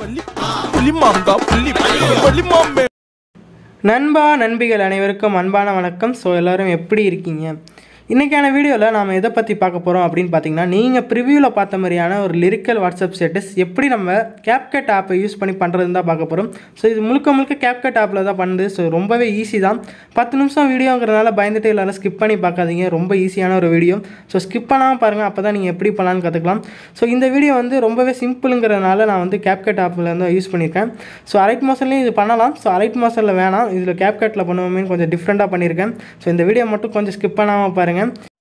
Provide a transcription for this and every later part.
வள்ளி புள்ளி மாங்கா புள்ளி வள்ளி மாமே நண்பா நண்பிகள் அனைவருக்கும் அன்பான வணக்கம் ஸோ எல்லோரும் எப்படி இருக்கீங்க இன்றைக்கான வீடியோவில் நாம் எதை பற்றி பார்க்க போகிறோம் அப்படின்னு பார்த்தீங்கன்னா நீங்கள் ப்ரிவியூவில் பார்த்த மாதிரியான ஒரு லிரிக்கல் வாட்ஸ்அப் ஸ்டேட்டஸ் எப்படி நம்ம கேப்கட் ஆப்பை யூஸ் பண்ணி பண்ணுறதுன்னு தான் பார்க்க போகிறோம் ஸோ இது முழுக்க முழுக்க கேப்கட் ஆப்பில் தான் பண்ணுது ஸோ ரொம்பவே ஈஸி தான் பத்து நிமிஷம் வீடியோங்கிறதுனால பயந்துட்டு எல்லாரும் ஸ்கிப் பண்ணி பார்க்காதீங்க ரொம்ப ஈஸியான ஒரு வீடியோ ஸோ ஸ்கிப் பண்ணாமல் பாருங்கள் அப்போ தான் நீங்கள் எப்படி பண்ணலான்னு கற்றுக்கலாம் ஸோ இந்த வீடியோ வந்து ரொம்பவே சிம்பிளுங்கிறதுனால நான் வந்து கேப்கட் ஆப்பில் வந்து யூஸ் பண்ணியிருக்கேன் ஸோ அரைட் மோஷன்லேயும் இது பண்ணலாம் ஸோ அரைட் மோஷனில் வேணாம் இதில் கேப்கட்டில் பண்ணுவோமே கொஞ்சம் டிஃப்ரெண்ட்டாக பண்ணியிருக்கேன் ஸோ இந்த வீடியோ மட்டும் கொஞ்சம் ஸ்கிப் பண்ணாமல் பாருங்கள்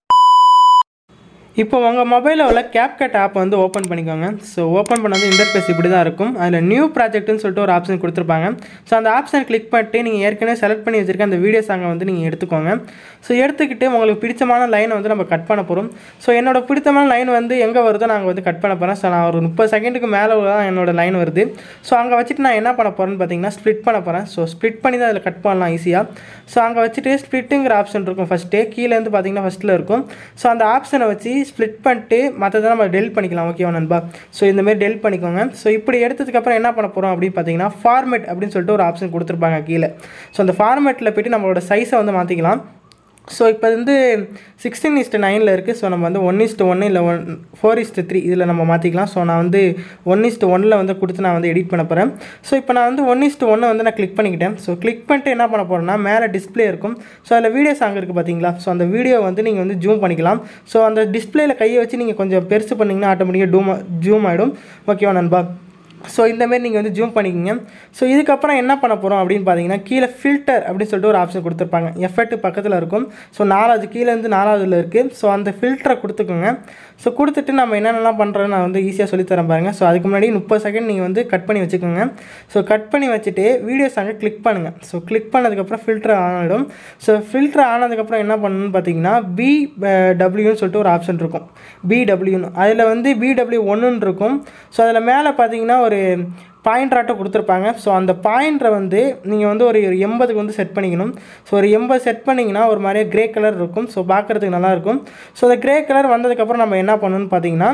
இப்போ உங்கள் மொபைலில் உள்ள கேப்கட் ஆப் வந்து ஓப்பன் பண்ணிக்கோங்க ஸோ ஓப்பன் பண்ண வந்து இன்டர்ஃபேஸ் இப்படி தான் இருக்கும் அதில் நியூ ப்ராஜெக்ட்னு சொல்லிட்டு ஒரு ஆப்ஷன் கொடுத்துருப்பாங்க ஸோ அந்த ஆப்ஷன் கிளிக் பண்ணிட்டு நீங்கள் ஏற்கனவே செலக்ட் பண்ணி வச்சுருக்க அந்த வீடியோ சாங்கை வந்து நீங்கள் எடுத்துக்கோங்க ஸோ எடுத்துக்கிட்டு உங்களுக்கு பிடிச்சமான லைனை வந்து நம்ம கட் பண்ண போகிறோம் ஸோ என்னோட பிடித்தமான லைன் வந்து எங்கே வருதோ நாங்கள் வந்து கட் பண்ண போகிறேன் ஸோ நான் ஒரு முப்பது செகண்டுக்கு மேலே தான் என்னோட லைன் வருது ஸோ அங்கே வச்சுட்டு நான் என்ன பண்ண போகிறேன்னு பார்த்தீங்கன்னா ஸ்ப்ளிட் பண்ண போகிறேன் ஸோ ஸ்ப்ளிட் பண்ணி தான் அதில் கட் பண்ணலாம் ஈஸியாக ஸோ அங்கே வச்சுட்டு ஸ்ப்ளிட்டுங்கிற ஆப்ஷன் இருக்கும் ஃபஸ்ட்டே கீழேருந்து பார்த்தீங்கன்னா ஃபஸ்ட்டில் இருக்கும் ஸோ அந்த ஆப்ஷனை வச்சு ஸ்ப்ளிட் பண்ணிட்டு மற்றதை நம்ம டெலிட் பண்ணிக்கலாம் ஓகேவா நண்பா ஸோ இந்தமாரி டெலிட் பண்ணிக்கோங்க ஸோ இப்படி எடுத்ததுக்கப்புறம் என்ன பண்ண போகிறோம் அப்படின்னு பார்த்தீங்கன்னா ஃபார்மேட் அப்படின்னு சொல்லிட்டு ஒரு ஆப்ஷன் கொடுத்துருப்பாங்க கீழே ஸோ அந்த ஃபார்மேட்டில் போய்ட்டு நம்மளோட சைஸை வந்து மாற்றிக்கலாம் ஸோ இப்போ வந்து சிக்ஸ்டீன் இஸ்ட்டு நைனில் இருக்குது ஸோ நம்ம வந்து ஒன் இஸ்ட்டு ஒன்று இல்லை ஒன் ஃபோர் இஸ்ட்டு த்ரீ இதில் நம்ம மாற்றிக்கலாம் ஸோ நான் வந்து ஒன் இஸ்ட்டு ஒன்னில் வந்து கொடுத்து நான் வந்து எடிட் பண்ண போகிறேன் ஸோ இப்போ நான் வந்து ஒன் இஸ்ட்டு ஒன்று வந்து நான் கிளிக் பண்ணிக்கிட்டேன் ஸோ கிளிக் பண்ணிட்டு என்ன பண்ண போகிறேன்னா மேலே டிஸ்ப்ளே இருக்கும் ஸோ அதில் வீடியோ சாங் இருக்குது பார்த்தீங்களா ஸோ அந்த வீடியோ வந்து நீங்கள் வந்து ஜூம் பண்ணிக்கலாம் ஸோ அந்த டிஸ்ப்ளேயில் கையை வச்சு நீங்கள் கொஞ்சம் பெருசு பண்ணிங்கன்னா ஆட்டோமேட்டிக்காக டூம் ஜூம் ஆகிடும் ஓகேவா நண்பா ஸோ இந்தமாரி நீங்கள் வந்து ஜூம் பண்ணிக்கோங்க ஸோ இதுக்கப்புறம் என்ன பண்ண போகிறோம் அப்படின்னு பார்த்தீங்கன்னா கீழே ஃபில்டர் அப்படின்னு சொல்லிட்டு ஒரு ஆப்ஷன் கொடுத்துருப்பாங்க எஃபெக்ட் பக்கத்தில் இருக்கும் ஸோ நாலாவது கீழேருந்து நாலாவதுல இருக்குது ஸோ அந்த ஃபில்டரை கொடுத்துக்கோங்க ஸோ கொடுத்துட்டு நம்ம என்னென்னலாம் பண்ணுறோன்னு நான் வந்து ஈஸியாக சொல்லித்தரேன் பாருங்கள் ஸோ அதுக்கு முன்னாடி முப்பது செகண்ட் நீங்கள் வந்து கட் பண்ணி வச்சுக்கோங்க ஸோ கட் பண்ணி வச்சுட்டு வீடியோஸ் அங்கே கிளிக் பண்ணுங்கள் ஸோ கிளிக் பண்ணதுக்கப்புறம் ஃபில்டர் ஆன் ஆகிடும் ஸோ ஃபில்டர் ஆனதுக்கப்புறம் என்ன பண்ணணும்னு பார்த்தீங்கன்னா பி டபிள்யூன்னு சொல்லிட்டு ஒரு ஆப்ஷன் இருக்கும் பிடபிள்யூன்னு அதில் வந்து பிடபிள்யூ ஒன்றுன்னு இருக்கும் ஸோ அதில் மேலே பார்த்தீங்கன்னா ஒரு பாயிண்ட்ராட்டம் கொடுத்துருப்பாங்க ஸோ அந்த பாயிண்ட்டை வந்து நீங்கள் வந்து ஒரு ஒரு எண்பதுக்கு வந்து செட் பண்ணிக்கணும் ஸோ ஒரு எண்பது செட் பண்ணிங்கன்னா ஒரு மாதிரியே க்ரே கலர் இருக்கும் ஸோ பார்க்குறதுக்கு நல்லாயிருக்கும் ஸோ அந்த க்ரே கலர் வந்ததுக்கப்புறம் நம்ம என்ன பண்ணணும்னு பார்த்தீங்கன்னா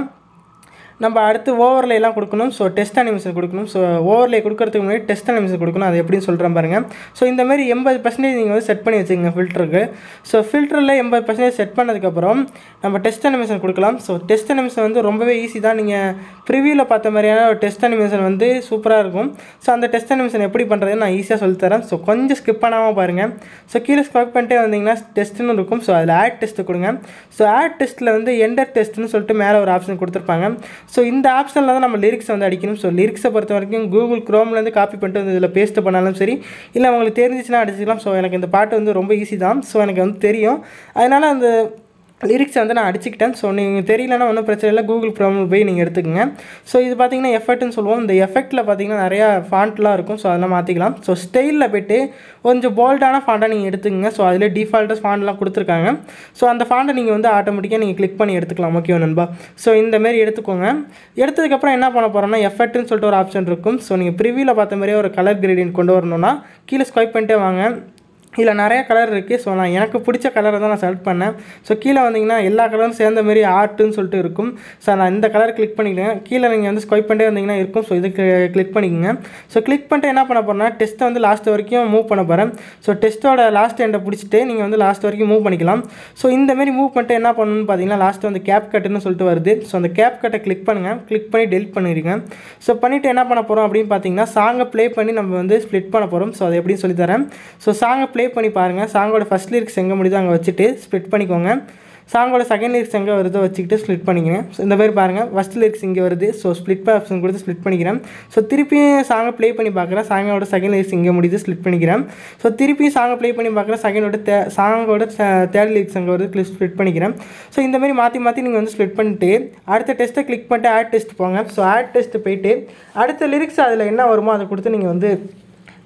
நம்ம அடுத்து ஓவர்லேலாம் கொடுக்கணும் ஸோ டெஸ்ட் அனிமேஷன் கொடுக்கணும் ஸோ ஓவர்லே கொடுக்கறதுக்கு முன்னாடி டெஸ்ட் அனிமேஷன் கொடுக்கணும் அது எப்படின்னு சொல்கிறேன் பாருங்கள் ஸோ இந்த மாதிரி எண்பது பர்சன்டேஜ் நீங்கள் வந்து செட் பண்ணி வச்சுக்கோங்க ஃபில்டருக்கு ஸோ ஃபில்டரில் எண்பது பர்சன்டேஜ் செட் பண்ணதுக்கப்புறம் நம்ம டெஸ்ட் அனிமேஷன் கொடுக்கலாம் ஸோ டெஸ்ட் அனிமேஷன் வந்து ரொம்பவே ஈஸி தான் நீங்கள் ப்ரிவியூவில் பார்த்த மாதிரியான ஒரு டெஸ்ட் அனிமேஷன் வந்து சூப்பராக இருக்கும் ஸோ அந்த டெஸ்ட் அனிமேஷன் எப்படி பண்ணுறதுன்னு நான் ஈஸியாக சொல்லித்தரேன் ஸோ கொஞ்சம் ஸ்கிப் பண்ணாமல் பாருங்கள் ஸோ கீழே ஸ்க்ராப் பண்ணிட்டே வந்தீங்கன்னா டெஸ்ட்டுன்னு இருக்கும் ஸோ அதில் ஆட் டெஸ்ட்டு கொடுங்க ஸோ ஆட் டெஸ்ட்டில் வந்து எண்டர் டெஸ்ட்னு சொல்லிட்டு மேலே ஒரு ஆப்ஷன் கொடுத்துருப்பாங்க ஸோ இந்த ஆப்ஷனில் தான் நம்ம லிரிக்ஸ் வந்து அடிக்கணும் ஸோ லிரிக்ஸை பொறுத்த வரைக்கும் கூகுள் க்ரோம்லேருந்து காப்பி பண்ணிட்டு வந்து இதில் பேஸ்ட் பண்ணாலும் சரி இல்லை உங்களுக்கு தெரிஞ்சிச்சுன்னா அடிச்சுக்கலாம் ஸோ எனக்கு இந்த பாட்டு வந்து ரொம்ப ஈஸி தான் ஸோ எனக்கு வந்து தெரியும் அதனால் அந்த லிரிக்ஸ் வந்து நான் அடிச்சுக்கிட்டேன் ஸோ நீங்கள் தெரியலனா ஒன்றும் பிரச்சனை இல்லை கூகுள் க்ரோமில் போய் நீங்கள் எடுத்துக்கோங்க ஸோ இது பார்த்தீங்கன்னா எஃபெக்ட்னு சொல்லுவோம் இந்த எஃபெக்ட்டில் பார்த்தீங்கன்னா நிறையா ஃபாண்ட்லாம் இருக்கும் ஸோ அதெல்லாம் மாற்றிக்கலாம் ஸோ ஸ்டைலில் போய்ட்டு கொஞ்சம் போல்டான ஃபாண்ட்டாக நீங்கள் எடுத்துக்கோங்க ஸோ அதில் டிஃபால்ட்டாக ஃபாண்ட்லாம் கொடுத்துருக்காங்க ஸோ அந்த ஃபாண்ட்டை நீங்கள் வந்து ஆட்டோமேட்டிக்காக நீங்கள் கிளிக் பண்ணி எடுத்துக்கலாம் ஓகே நண்பா ஸோ இந்த மாரி எடுத்துக்கோங்க எடுத்ததுக்கப்புறம் என்ன பண்ண போகிறோம்னா எஃபெக்ட்னு சொல்லிட்டு ஒரு ஆப்ஷன் இருக்கும் ஸோ நீங்கள் ப்ரிவியூவில் பார்த்த மாதிரியே ஒரு கலர் கிரேடியன்ட் கொண்டு வரணும்னா கீழே ஸ்வைப் பண்ணிட்டே வாங்க இதில் நிறைய கலர் இருக்குது ஸோ நான் எனக்கு பிடிச்ச கலரை தான் நான் செலக்ட் பண்ணேன் ஸோ கீழே வந்தீங்கன்னா எல்லா கலரும் சேர்ந்த மாதிரி ஆர்ட்டுன்னு சொல்லிட்டு இருக்கும் ஸோ நான் இந்த கலர் கிளிக் பண்ணிக்கிறேன் கீழே நீங்கள் வந்து ஸ்வைப் பண்ணிட்டே வந்தீங்கன்னா இருக்கும் ஸோ இதுக்கு கிளிக் பண்ணிக்கோங்க ஸோ கிளிக் பண்ணிட்டு என்ன பண்ண போகிறேன்னா டெஸ்ட்டை வந்து லாஸ்ட் வரைக்கும் மூவ் பண்ண போகிறேன் ஸோ டெஸ்ட்டோட லாஸ்ட் எண்டை பிடிச்சிட்டு நீங்கள் வந்து லாஸ்ட் வரைக்கும் மூவ் பண்ணிக்கலாம் ஸோ இந்த மாதிரி மூவ் பண்ணிட்டு என்ன பண்ணணும்னு பார்த்தீங்கன்னா லாஸ்ட் வந்து கேப் கட்டுன்னு சொல்லிட்டு வருது ஸோ அந்த கேப் கட்டை கிளிக் பண்ணுங்கள் கிளிக் பண்ணி டெலிட் பண்ணிடுங்க ஸோ பண்ணிவிட்டு என்ன பண்ண போகிறோம் அப்படின்னு பார்த்தீங்கன்னா சாங்கை ப்ளே பண்ணி நம்ம வந்து ஸ்ப்ளிட் பண்ண போகிறோம் ஸோ அதை எப்படின்னு சொல்லித்தரேன் ஸோ சாங்கை ப்ளே பண்ணி பாருங்கள் சாங்கோட ஃபஸ்ட் லிரிக்ஸ் எங்கே முடியுதோ அங்கே வச்சுட்டு ஸ்ப்ளிட் பண்ணிக்கோங்க சாங்கோட செகண்ட் லிரிக்ஸ் எங்கே வருதோ வச்சுக்கிட்டு ஸ்ப்ளிட் பண்ணிக்கிறேன் ஸோ இந்த மாதிரி பாருங்கள் ஃபஸ்ட் லிரிக்ஸ் இங்கே வருது ஸோ ஸ்ப்ளிட் ஆப்ஷன் கொடுத்து ஸ்ப்ளிட் பண்ணிக்கிறேன் ஸோ திருப்பியும் சாங்கை ப்ளே பண்ணி பார்க்குறேன் சாங்கோட செகண்ட் லிரிக்ஸ் இங்கே முடியுது ஸ்ப்ளிட் பண்ணிக்கிறேன் ஸோ திருப்பியும் சாங்கை ப்ளே பண்ணி பார்க்குறேன் செகண்டோட தே சாங்கோட தேர்ட் லிரிக்ஸ் அங்கே வருது கிளிக் ஸ்ப்ளிட் பண்ணிக்கிறேன் ஸோ இந்த மாதிரி மாற்றி மாற்றி நீங்கள் வந்து ஸ்ப்ளிட் பண்ணிட்டு அடுத்த டெஸ்ட்டை கிளிக் பண்ணிட்டு ஆட் டெஸ்ட் போங்க ஸோ ஆட் டெஸ்ட் போயிட்டு அடுத்த லிரிக்ஸ் அதில் என்ன வருமோ அதை கொடுத்து நீங்கள் வந்து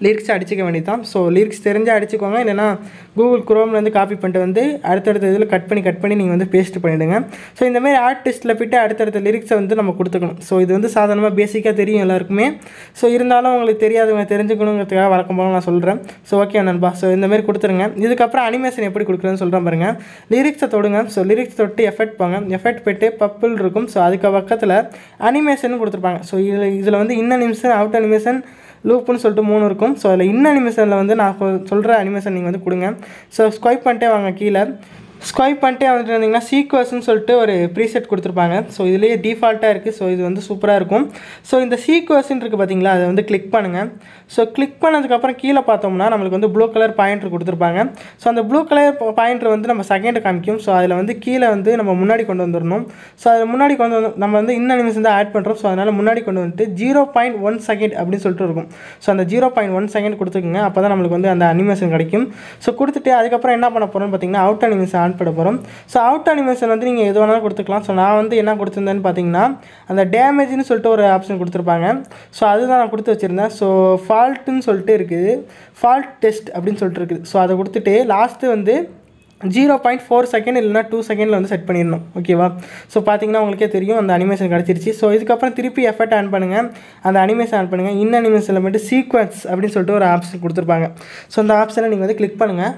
லிரிக்ஸ் அடிச்சிக்க வேண்டியதான் ஸோ லிரிக்ஸ் தெரிஞ்சு அடிச்சுக்கோங்க இல்லைனா கூகுள் குரோம்லேருந்து காப்பி பண்ணிட்டு வந்து அடுத்தடுத்த இதில் கட் பண்ணி கட் பண்ணி நீங்கள் வந்து பேஸ்ட் பண்ணிவிடுங்க ஸோ இந்த மாதிரி ஆர்டிஸ்ட்டில் போய்ட்டு அடுத்தடுத்த லிரிக்ஸை வந்து நம்ம கொடுத்துக்கணும் ஸோ இது வந்து சாதாரணமாக பேசிக்காக தெரியும் எல்லாருக்குமே ஸோ இருந்தாலும் உங்களுக்கு தெரியாதவங்க தெரிஞ்சுக்கணுங்கிறதுக்காக வழக்கம் போல நான் சொல்கிறேன் ஸோ ஓகே நண்பா ஸோ இந்த மாதிரி கொடுத்துருங்க இதுக்கப்புறம் அனிமேஷன் எப்படி கொடுக்குறேன்னு சொல்கிறேன் பாருங்கள் லிரிக்ஸை தொடுங்க ஸோ லிரிக்ஸ் தொட்டு எஃபெக்ட் போங்க எஃபெக்ட் போய்ட்டு பப்பிள் இருக்கும் ஸோ அதுக்கு பக்கத்தில் அனிமேஷன் கொடுத்துருப்பாங்க ஸோ இதில் இதில் வந்து இன் அனிமேஷன் அவுட் அனிமேஷன் லூப்புன்னு சொல்லிட்டு மூணு இருக்கும் ஸோ அதில் இன் அனிமேஷனில் வந்து நான் சொல்கிற அனிமேஷன் நீங்கள் வந்து கொடுங்க ஸோ ஸ்வைப் பண்ணிட்டே வாங்க கீழே ஸ்வைப் பண்ணிட்டே வந்துட்டு இருந்தீங்கன்னா சீக்வஸ்ன்னு சொல்லிட்டு ஒரு ப்ரீசெட் கொடுத்துருப்பாங்க ஸோ இதுலேயே டிஃபால்ட்டாக இருக்குது ஸோ இது வந்து சூப்பராக இருக்கும் ஸோ இந்த சீக்வஸ்ன்னு இருக்குது பார்த்தீங்களா அதை வந்து கிளிக் பண்ணுங்கள் ஸோ கிளிக் பண்ணதுக்கப்புறம் கீழே பார்த்தோம்னா நம்மளுக்கு வந்து ப்ளூ கலர் பாயிண்டர் கொடுத்துருப்பாங்க ஸோ அந்த ப்ளூ கலர் பாயிண்டர் வந்து நம்ம செகண்ட் காமிக்கும் ஸோ அதில் வந்து கீழே வந்து நம்ம முன்னாடி கொண்டு வந்துடணும் ஸோ அதில் முன்னாடி கொண்டு வந்து நம்ம வந்து இன்னும் நிமிஷம் தான் ஆட் பண்ணுறோம் ஸோ அதனால் முன்னாடி கொண்டு வந்துட்டு ஜீரோ பாயிண்ட் ஒன் செகண்ட் அப்படின்னு சொல்லிட்டு இருக்கும் ஸோ அந்த ஜீரோ பாயிண்ட் ஒன் செகண்ட் கொடுத்துக்குங்க அப்போ தான் நம்மளுக்கு வந்து அந்த அனிமேஷன் கிடைக்கும் ஸோ கொடுத்துட்டு அதுக்கப்புறம் என்ன பண்ண போகிறோம்னு பார்த்தீங்கன்னா அவுட் அனிமேஷன் ஆன் பண்ண போகிறோம் ஸோ அவுட் அனிமேஷன் வந்து நீங்கள் எது வேணாலும் கொடுத்துக்கலாம் ஸோ நான் வந்து என்ன கொடுத்துருந்தேன்னு பார்த்தீங்கன்னா அந்த டேமேஜ்னு சொல்லிட்டு ஒரு ஆப்ஷன் கொடுத்துருப்பாங்க ஸோ அதுதான் நான் கொடுத்து வச்சுருந்தேன் ஸோ ஃபால்ட்டுன்னு சொல்லிட்டு இருக்குது ஃபால்ட் டெஸ்ட் அப்படின்னு சொல்லிட்டு இருக்குது ஸோ அதை கொடுத்துட்டு லாஸ்ட்டு வந்து ஜீரோ பாயிண்ட் ஃபோர் செகண்ட் இல்லைனா டூ செகண்டில் வந்து செட் பண்ணிடணும் ஓகேவா ஸோ பார்த்தீங்கன்னா உங்களுக்கே தெரியும் அந்த அனிமேஷன் கிடச்சிருச்சு ஸோ இதுக்கப்புறம் திருப்பி எஃபர்ட் ஆன் பண்ணுங்கள் அந்த அனிமேஷன் ஆன் பண்ணுங்கள் இன் அனிமேஷனில் மட்டும் சீக்வன்ஸ் அப்படின்னு சொல்லிட்டு ஒரு ஆப்ஷன் கொடுத்துருப்பாங்க ஸோ அந்த ஆப்ஷனை நீங்கள் வந்து கிளிக் பண்ணுங்கள்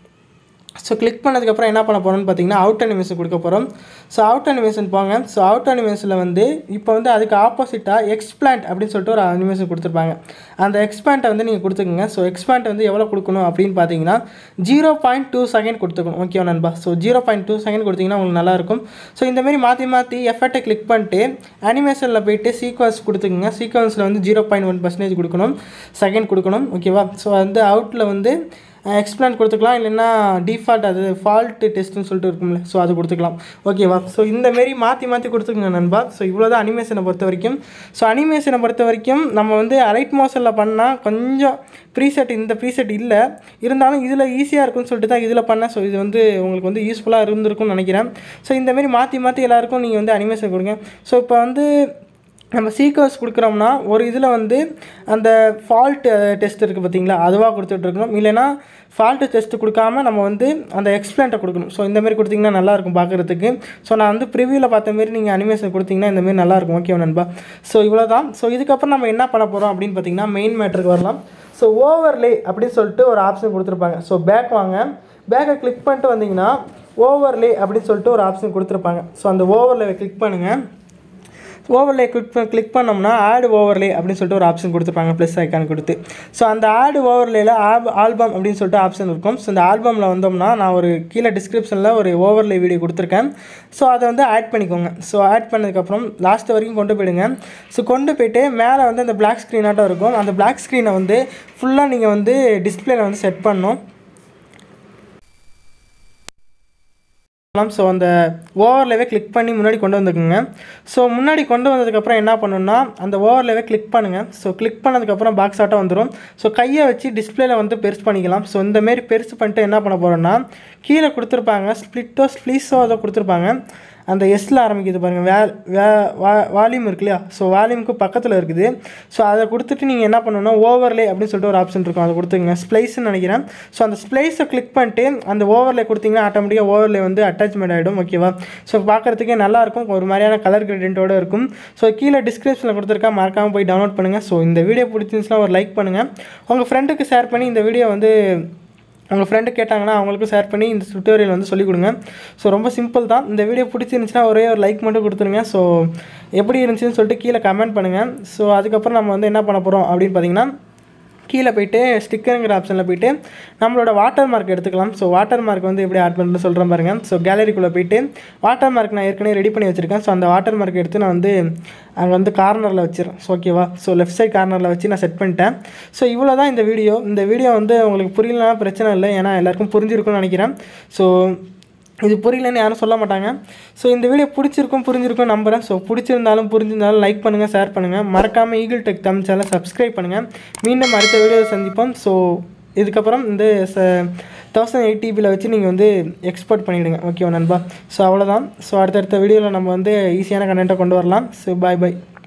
ஸோ கிளிக் பண்ணதுக்கப்புறம் என்ன பண்ண போகிறோம்னு பார்த்தீங்கன்னா அவுட் அனிமேஷன் கொடுக்க போகிறோம் ஸோ அவுட் அனிமேஷன் போங்க ஸோ அவுட் அனிமேஷனில் வந்து இப்போ வந்து அதுக்கு ஆப்போசிட்டாக எக்ஸ்பிளான்ட் அப்படின்னு சொல்லிட்டு ஒரு அனிமேஷன் கொடுத்துருப்பாங்க அந்த எக்ஸ்பேண்ட்டை வந்து நீங்கள் கொடுத்துக்குங்க ஸோ எக்ஸ்பேண்ட் வந்து எவ்வளோ கொடுக்கணும் அப்படின்னு பார்த்தீங்கன்னா ஜீரோ பாயிண்ட் டூ செகண்ட் கொடுத்துக்கணும் ஓகேவா நண்பா so zero point two second கொடுத்தீங்கன்னா உங்களுக்கு நல்லாயிருக்கும் ஸோ இந்தமாரி மாற்றி மாற்றி எஃபர்ட்டை கிளிக் பண்ணிட்டு அனிமேஷனில் போயிட்டு சீக்வன்ஸ் கொடுத்துக்குங்க சீக்வன்ஸில் வந்து ஜீரோ பாயிண்ட் ஒன் பர்சன்டேஜ் கொடுக்கணும் செகண்ட் கொடுக்கணும் ஓகேவா ஸோ வந்து அவுட்டில் வந்து எக்ஸ்பிளைன் கொடுத்துக்கலாம் இல்லைன்னா டிஃபால்ட் அது ஃபால்ட் டெஸ்ட்னு சொல்லிட்டு இருக்கும்ல ஸோ அது கொடுத்துக்கலாம் ஓகேவா ஸோ இந்தமாரி மாற்றி மாற்றி கொடுத்துக்குங்க நண்பா ஸோ இவ்வளோ தான் அனிமேஷனை பொறுத்த வரைக்கும் ஸோ அனிமேஷனை பொறுத்த வரைக்கும் நம்ம வந்து அலைட் மோஷனில் பண்ணால் கொஞ்சம் ப்ரீசெட் இந்த ப்ரீசெட் இல்லை இருந்தாலும் இதில் ஈஸியாக இருக்கும்னு சொல்லிட்டு தான் இதில் பண்ணேன் ஸோ இது வந்து உங்களுக்கு வந்து யூஸ்ஃபுல்லாக இருந்திருக்கும்னு நினைக்கிறேன் ஸோ இந்தமாரி மாற்றி மாற்றி எல்லாருக்கும் நீங்கள் வந்து அனிமேஷன் கொடுங்க ஸோ இப்போ வந்து நம்ம சீக்வன்ஸ் கொடுக்குறோம்னா ஒரு இதில் வந்து அந்த ஃபால்ட் டெஸ்ட் இருக்குது பார்த்தீங்களா அதுவாக கொடுத்துட்ருக்கணும் இல்லைனா ஃபால்ட்டு டெஸ்ட் கொடுக்காம நம்ம வந்து அந்த எக்ஸ்பிளண்ட்டை கொடுக்கணும் ஸோ இந்த மாதிரி கொடுத்தீங்கன்னா நல்லாயிருக்கும் பார்க்குறதுக்கு ஸோ நான் வந்து ப்ரிவியூவில் பார்த்த மாரி நீங்கள் அனிமேஷன் கொடுத்தீங்கன்னா இந்த மாதிரி நல்லாயிருக்கும் ஓகே நண்பா ஸோ இவ்வளோ தான் ஸோ இதுக்கப்புறம் நம்ம என்ன பண்ண போகிறோம் அப்படின்னு பார்த்தீங்கன்னா மெயின் மேட்ருக்கு வரலாம் ஸோ ஓவர்லே அப்படின்னு சொல்லிட்டு ஒரு ஆப்ஷன் கொடுத்துருப்பாங்க ஸோ பேக் வாங்க பேக்கை கிளிக் பண்ணிட்டு வந்தீங்கன்னா ஓவர்லே அப்படின்னு சொல்லிட்டு ஒரு ஆப்ஷன் கொடுத்துருப்பாங்க ஸோ அந்த ஓவர்லே கிளிக் பண்ணுங்கள் ஓவர்லே கிளிக் கிளிக் பண்ணோம்னா ஆட் ஓவர்லே அப்படின்னு சொல்லிட்டு ஒரு ஆப்ஷன் கொடுத்துருப்பாங்க ப்ளஸ் ஐக்கான் கொடுத்து ஸோ அந்த ஆட் ஓவர்லேயில் ஆப் ஆல்பம் அப்படின்னு சொல்லிட்டு ஆப்ஷன் இருக்கும் ஸோ இந்த ஆல்பமில் வந்தோம்னா நான் ஒரு கீழே டிஸ்கிரிப்ஷனில் ஒரு ஓவர்லே வீடியோ கொடுத்துருக்கேன் ஸோ அதை வந்து ஆட் பண்ணிக்கோங்க ஸோ ஆட் பண்ணதுக்கப்புறம் லாஸ்ட் வரைக்கும் கொண்டு போயிடுங்க ஸோ கொண்டு போயிட்டு மேலே வந்து அந்த பிளாக் ஸ்க்ரீனாட்டம் இருக்கும் அந்த பிளாக் ஸ்க்ரீனை வந்து ஃபுல்லாக நீங்கள் வந்து டிஸ்பிளேல வந்து செட் பண்ணணும் ஸோ அந்த ஓவர்லேவே கிளிக் பண்ணி முன்னாடி கொண்டு வந்துக்குங்க ஸோ முன்னாடி கொண்டு வந்ததுக்கப்புறம் என்ன பண்ணணும்னா அந்த ஓவர்லேவே கிளிக் பண்ணுங்கள் ஸோ கிளிக் பண்ணதுக்கப்புறம் பாக்ஸ் ஆட்டம் வந்துடும் ஸோ கையை வச்சு டிஸ்பிளேல வந்து பெருசு பண்ணிக்கலாம் ஸோ இந்தமாரி பெருசு பண்ணிட்டு என்ன பண்ண போகிறோன்னா கீழே கொடுத்துருப்பாங்க ஸ்ப்ளிட்டோ ஸ்ப்ளீஸோ அதை கொடுத்துருப்பாங்க அந்த எஸ்ல ஆரம்பிக்குது பாருங்கள் வே வே வா வால்யூம் இருக்கு இல்லையா ஸோ வால்யூமுக்கு பக்கத்தில் இருக்குது ஸோ அதை கொடுத்துட்டு நீங்கள் என்ன பண்ணணும்னா ஓவர்லே அப்படின்னு சொல்லிட்டு ஒரு ஆப்ஷன் இருக்கும் அதை கொடுத்துங்க ஸ்ப்ளைஸ்ன்னு நினைக்கிறேன் ஸோ அந்த ஸ்ப்ளைஸை கிளிக் பண்ணிட்டு அந்த ஓவர்லே கொடுத்தீங்கன்னா ஆட்டோமேட்டிக்காக ஓவர்லே வந்து அட்டாச்மெண்ட் ஆகிடும் ஓகேவா ஸோ பார்க்குறதுக்கே நல்லாயிருக்கும் ஒரு மாதிரியான கலர் கிரெடிட்டோடு இருக்கும் ஸோ கீழே டிஸ்கிரிப்ஷனில் கொடுத்துருக்கா மறக்காமல் போய் டவுன்லோட் பண்ணுங்கள் ஸோ இந்த வீடியோ பிடிச்சிருந்துச்சுன்னா ஒரு லைக் பண்ணுங்கள் உங்கள் ஃப்ரெண்டுக்கு ஷேர் பண்ணி இந்த வீடியோ வந்து உங்கள் ஃப்ரெண்டு கேட்டாங்கன்னா அவங்களுக்கும் ஷேர் பண்ணி இந்த டுட்டோரியல் வந்து சொல்லிக் கொடுங்க ஸோ ரொம்ப சிம்பிள் தான் இந்த வீடியோ பிடிச்சிருந்துச்சுன்னா ஒரே ஒரு லைக் மட்டும் கொடுத்துருங்க ஸோ எப்படி இருந்துச்சுன்னு சொல்லிட்டு கீழே கமெண்ட் பண்ணுங்கள் ஸோ அதுக்கப்புறம் நம்ம வந்து என்ன பண்ண போகிறோம் அப்படின்னு பார்த்தீங்கன்னா கீழே போயிட்டு ஸ்டிக்கருங்கிற ஆப்ஷனில் போயிட்டு நம்மளோட வாட்டர் மார்க் எடுத்துக்கலாம் ஸோ வாட்டர் மார்க் வந்து எப்படி ஆட் பண்ணுறது சொல்கிறேன் பாருங்கள் ஸோ கேலரிக்குள்ளே போயிட்டு வாட்டர் மார்க் நான் ஏற்கனவே ரெடி பண்ணி வச்சுருக்கேன் ஸோ அந்த வாட்டர் மார்க் எடுத்து நான் வந்து அங்கே வந்து கார்னரில் வச்சிடறேன் ஸோ ஓகேவா ஸோ லெஃப்ட் சைட் கார்னரில் வச்சு நான் செட் பண்ணிட்டேன் ஸோ இவ்வளோ தான் இந்த வீடியோ இந்த வீடியோ வந்து உங்களுக்கு புரியலனா பிரச்சனை இல்லை ஏன்னா எல்லாருக்கும் புரிஞ்சிருக்கும்னு நினைக்கிறேன் ஸோ இது புரியலன்னு யாரும் சொல்ல மாட்டாங்க ஸோ இந்த வீடியோ பிடிச்சிருக்கும் புரிஞ்சிருக்கும் நம்புகிறேன் ஸோ பிடிச்சிருந்தாலும் புரிஞ்சிருந்தாலும் லைக் பண்ணுங்கள் ஷேர் பண்ணுங்கள் மறக்காமல் Eagle Tech Tamil channel subscribe பண்ணுங்கள் மீண்டும் அடுத்த வீடியோ சந்திப்போம் ஸோ இதுக்கப்புறம் இந்த ச தௌசண்ட் எயிட் டிபியில் வச்சு நீங்கள் வந்து எக்ஸ்போர்ட் பண்ணிவிடுங்க ஓகேவா நண்பா ஸோ அவ்வளோதான் ஸோ அடுத்தடுத்த வீடியோவில் நம்ம வந்து ஈஸியான கண்டென்ட்டை கொண்டு வரலாம் ஸோ பாய் பாய்